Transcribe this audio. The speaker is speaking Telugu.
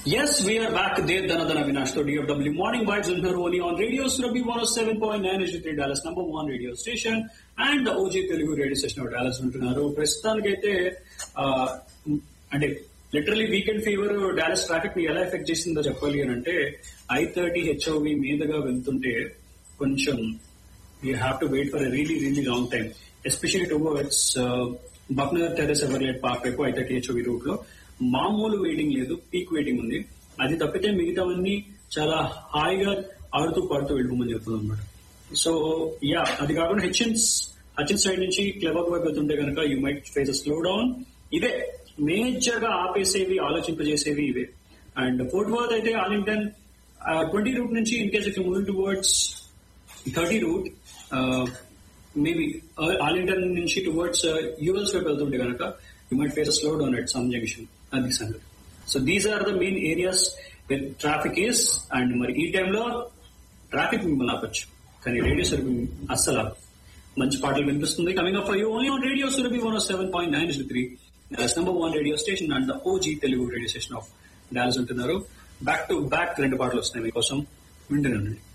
Yes, we are back. Dev Dhanadana Vinash to DFW Morning Vibes in only on Radio Surabhi 107.9 HD3 Dallas number one radio station and the OG Telugu radio station of Dallas ఉంటున్నారు ప్రస్తుతానికైతే ఆ, అంటే literally weekend fever Dallas traffic ని ఎలా ఎఫెక్ట్ చేసిందో చెప్పాలి అని అంటే ఐ థర్టీ హెచ్ఓవి మీదుగా వెళ్తుంటే కొంచెం you have to wait for a really really long time especially towards Buckner Terrace Everglade Park వైపు ఐ థర్టీ హెచ్ఓవి రూట్ లో మామూలు వెయిటింగ్ లేదు పీక్ వెయిటింగ్ ఉంది అది తప్పితే మిగతావన్నీ చాలా హాయిగా ఆడుతూ పాడుతూ వెళ్ళిపోమని చెప్తుంది అనమాట సో యా అది కాకుండా హెచ్ఎన్స్ హెచ్ఎన్ సైడ్ నుంచి క్లబర్ వైపు వెళ్తుంటే కనుక you might face slow down ఇవే మేజర్ గా ఆపేసేవి ఆలోచింపజేసేవి ఇవే అండ్ ఫోర్త్ వర్త్ అయితే ఆలింగ్టన్ ట్వంటీ రూట్ నుంచి in case if moving towards thirty route maybe Arlington నుంచి టువర్డ్స్ యూఎస్ వైపు వెళ్తుంటే కనుక you might face slow down at some junction అది సంగతి so these are the main areas with traffic is and మరి ఈ టైంలో ట్రాఫిక్ మిమ్మల్ని ఆపచ్చు కానీ రేడియో సర్వీ అస్సలు ఆపదు. మంచి పాటలు వినిపిస్తుంది coming up you only on radio Surabhi one seven point nine three number one radio station and OG Telugu radio station of Dallas ఉంటున్నారు బ్యాక్ టు బ్యాక్ రెండు పాటలు వస్తున్నాయి మీకోసం వింటున్నాను